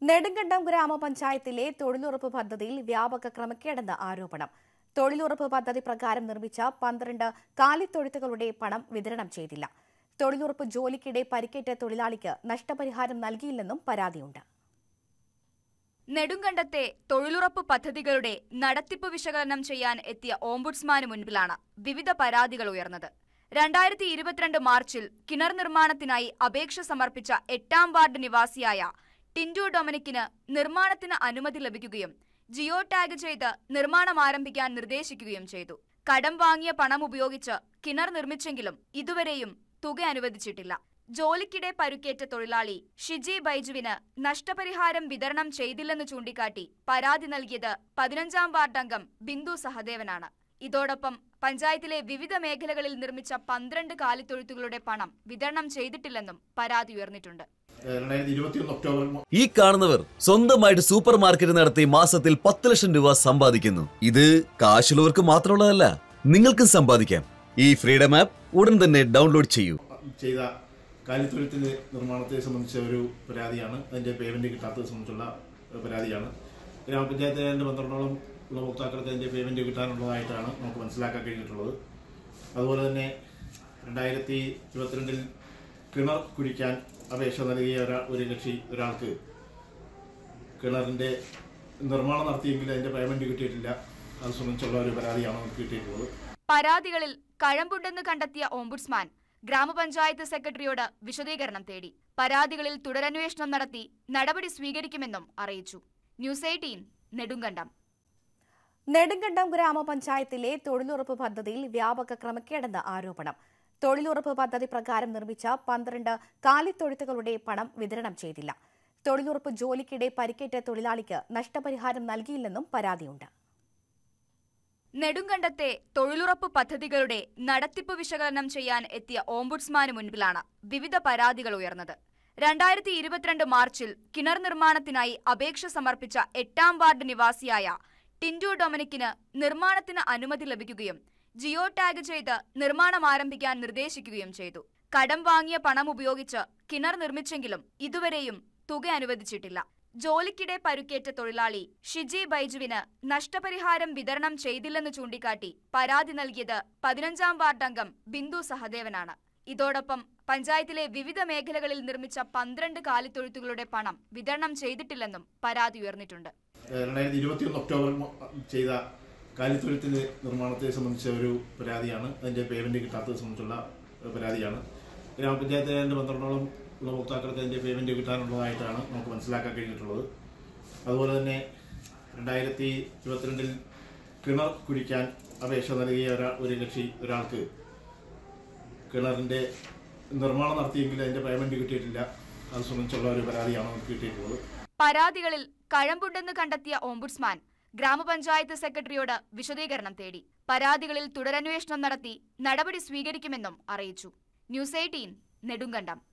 നെടുങ്കണ്ടം ഗ്രാമപഞ്ചായത്തിലെ തൊഴിലുറപ്പ് പദ്ധതിയിൽ വ്യാപക ക്രമക്കേടെന്ന് ആരോപണം തൊഴിലുറപ്പ് പദ്ധതി പ്രകാരം നിർമ്മിച്ച പന്ത്രണ്ട് കാലിത്തൊഴുത്തുകളുടെ പണം വിതരണം ചെയ്തില്ല തൊഴിലുറപ്പ് ജോലിക്കിടെ പരിക്കേറ്റ തൊഴിലാളിക്ക് നഷ്ടപരിഹാരം നൽകിയില്ലെന്നും പരാതിയുണ്ട് നെടുങ്കണ്ടത്തെ തൊഴിലുറപ്പ് പദ്ധതികളുടെ നടത്തിപ്പ് വിശകലനം ചെയ്യാൻ എത്തിയ ഓംബുഡ്സ്മാന് മുൻപിലാണ് വിവിധ പരാതികൾ ഉയർന്നത് രണ്ടായിരത്തി ഇരുപത്തിരണ്ട് മാർച്ചിൽ കിണർ നിർമ്മാണത്തിനായി അപേക്ഷ സമർപ്പിച്ച എട്ടാം വാർഡ് നിവാസിയായ ടിൻഡു ഡൊമിനിക്കിന് നിർമ്മാണത്തിന് അനുമതി ലഭിക്കുകയും ജിയോ ടാഗ് ചെയ്ത് നിർമ്മാണം ആരംഭിക്കാൻ നിർദ്ദേശിക്കുകയും ചെയ്തു കടം വാങ്ങിയ പണം ഉപയോഗിച്ച് കിണർ നിർമ്മിച്ചെങ്കിലും ഇതുവരെയും തുക അനുവദിച്ചിട്ടില്ല ജോലിക്കിടെ പരുക്കേറ്റ തൊഴിലാളി ഷിജി ബൈജുവിന് നഷ്ടപരിഹാരം വിതരണം ചെയ്തില്ലെന്ന് ചൂണ്ടിക്കാട്ടി പരാതി നൽകിയത് പതിനഞ്ചാം വാർഡ് അംഗം ബിന്ദു സഹദേവനാണ് ഇതോടൊപ്പം പഞ്ചായത്തിലെ വിവിധ മേഖലകളിൽ നിർമ്മിച്ച പന്ത്രണ്ട് കാലിത്തൊഴുത്തുകളുടെ പണം വിതരണം ചെയ്തിട്ടില്ലെന്നും പരാതി ഉയർന്നിട്ടുണ്ട് രണ്ടായിരത്തി ഇരുപത്തിയൊന്ന് ഒക്ടോബർ മു- ഈ കാണുന്നവർ സ്വന്തമായിട്ട് സൂപ്പർ മാർക്കറ്റ് നടത്തി മാസത്തിൽ പത്ത് ലക്ഷം രൂപ സമ്പാദിക്കുന്നു ഇത് കാശുള്ളവർക്ക് മാത്രമുള്ളതല്ല നിങ്ങൾക്കും സമ്പാദിക്കാം ഈ ഫ്രീഡം ആപ്പ് ഉടൻ തന്നെ ഡൗൺലോഡ് ചെയ്യൂ ചെയ്ത കാലിത്തൊഴുത്തിന്റെ നിർമ്മാണത്തെ സംബന്ധിച്ച ഒരു പരാതിയാണ് അതിന്റെ പേയ്മെന്റ് കിട്ടാത്തത് സംബന്ധിച്ചുള്ള ഒരു പരാതിയാണ് ഗ്രാമപഞ്ചായത്ത് അതിന്റെ പന്ത്രണ്ടോളം ഗുണഭോക്താക്കൾക്ക് അതിന്റെ പേയ്മെന്റ് കിട്ടാനുള്ളതായിട്ടാണ് നമുക്ക് മനസ്സിലാക്കാൻ കഴിഞ്ഞിട്ടുള്ളത് അതുപോലെ തന്നെ രണ്ടായിരത്തി ഇരുപത്തിരണ്ടിൽ കിണർ കുഴിക്കാൻ അപേക്ഷ നൽകിയ ഒരാ- ഒരു കക്ഷി ഒരാൾക്ക് കിണറിന്റെ നിർമ്മാണം നടത്തിയെങ്കിൽ അതിന്റെ പേയ്മെന്റ് കിട്ടിയിട്ടില്ല അത് സംബന്ധിച്ചുള്ള ഒരു പരാതിയാണ് നമുക്ക് കിട്ടിയിട്ടുള്ളത് പരാതികളിൽ കഴമ്പുണ്ടെന്ന് കണ്ടെത്തിയ ഓംബുഡ്സ്മാൻ ഗ്രാമപഞ്ചായത്ത് സെക്രട്ടറിയോട് വിശദീകരണം തേടി പരാതികളിൽ തുടരന്വേഷണം നടത്തി നടപടി സ്വീകരിക്കുമെന്നും അറിയിച്ചു ന്യൂസ് എയ്റ്റീൻ നെടുങ്കണ്ടം നെടുങ്കണ്ടം ഗ്രാമപഞ്ചായത്തിലെ തൊഴിലുറപ്പ് പദ്ധതിയിൽ വ്യാപക ക്രമക്കേടെന്ന് ആരോപണം തൊഴിലുറപ്പ് പദ്ധതി പ്രകാരം നിർമ്മിച്ച പന്ത്രണ്ട് കാലിത്തൊഴുത്തുകളുടെ പണം വിതരണം ചെയ്തില്ല തൊഴിലുറപ്പ് ജോലിക്കിടെ പരിക്കേറ്റ തൊഴിലാളിക്ക് നഷ്ടപരിഹാരം നൽകിയില്ലെന്നും പരാതിയുണ്ട് നെടുങ്കണ്ടത്തെ തൊഴിലുറപ്പ് പദ്ധതികളുടെ നടത്തിപ്പ് വിശകലനം ചെയ്യാൻ എത്തിയ ഓംബുഡ്സ്മാന് മുൻപിലാണ് വിവിധ പരാതികൾ ഉയർന്നത് രണ്ടായിരത്തി ഇരുപത്തിരണ്ട് മാർച്ചിൽ കിണർ നിർമ്മാണത്തിനായി അപേക്ഷ സമർപ്പിച്ച എട്ടാം വാർഡ് നിവാസിയായ ടിൻഡു ഡൊമിനിക്കിന് നിർമ്മാണത്തിന് അനുമതി ലഭിക്കുകയും ജിയോ ടാഗ് ചെയ്ത് നിർമ്മാണം ആരംഭിക്കാൻ നിർദ്ദേശിക്കുകയും ചെയ്തു കടം വാങ്ങിയ പണം ഉപയോഗിച്ച് കിണർ നിർമ്മിച്ചെങ്കിലും ഇതുവരെയും തുക അനുവദിച്ചിട്ടില്ല ജോലിക്കിടെ പരുക്കേറ്റ തൊഴിലാളി ഷിജി ബൈജുവിന് നഷ്ടപരിഹാരം വിതരണം ചെയ്തില്ലെന്ന് ചൂണ്ടിക്കാട്ടി പരാതി നൽകിയത് പതിനഞ്ചാം വാർഡ് അംഗം ബിന്ദു സഹദേവനാണ് ഇതോടൊപ്പം പഞ്ചായത്തിലെ വിവിധ മേഖലകളിൽ നിർമ്മിച്ച പന്ത്രണ്ട് കാലിത്തൊഴുത്തുകളുടെ പണം വിതരണം ചെയ്തിട്ടില്ലെന്നും പരാതി ഉയർന്നിട്ടുണ്ട് രണ്ടായിരത്തി ഇരുപത്തിയൊന്ന് ഒക്ടോബർ മു- ചെയ്ത കാലിത്തൊഴുത്തിന്റെ നിർമ്മാണത്തെ സംബന്ധിച്ച ഒരു പരാതിയാണ് അതിന്റെ പേയ്മെന്റ് കിട്ടാത്തത് സംബന്ധിച്ചുള്ള ഒരു പരാതിയാണ് ഗ്രാമപഞ്ചായത്ത് അതിന്റെ പന്ത്രണ്ടോളം ഗുണഭോക്താക്കൾക്ക് അതിന്റെ പേയ്മെന്റ് കിട്ടാനുള്ളതായിട്ടാണ് നമുക്ക് മനസ്സിലാക്കാൻ കഴിഞ്ഞിട്ടുള്ളത് അതുപോലെ തന്നെ രണ്ടായിരത്തി ഇരുപത്തിരണ്ടിൽ കിണർ കുഴിക്കാൻ അപേക്ഷ നൽകിയ ഒരാ- ഒരു കക്ഷി ഒരാൾക്ക് കിണറിന്റെ നിർമ്മാണം നടത്തിയെങ്കിൽ അതിന്റെ പേയ്മെന്റ് കിട്ടിയിട്ടില്ല അത് സംബന്ധിച്ചുള്ള ഒരു പരാതിയാണ് നമുക്ക് കിട്ടിയിട്ടുള്ളത് പരാതികളിൽ കഴമ്പുണ്ടെന്ന് കണ്ടെത്തിയ ഓംബുഡ്സ്മാൻ ഗ്രാമപഞ്ചായത്ത് സെക്രട്ടറിയോട് വിശദീകരണം തേടി പരാതികളിൽ തുടരന്വേഷണം നടത്തി നടപടി സ്വീകരിക്കുമെന്നും അറിയിച്ചു ന്യൂസ് എയ്റ്റീൻ നെടുങ്കണ്ടം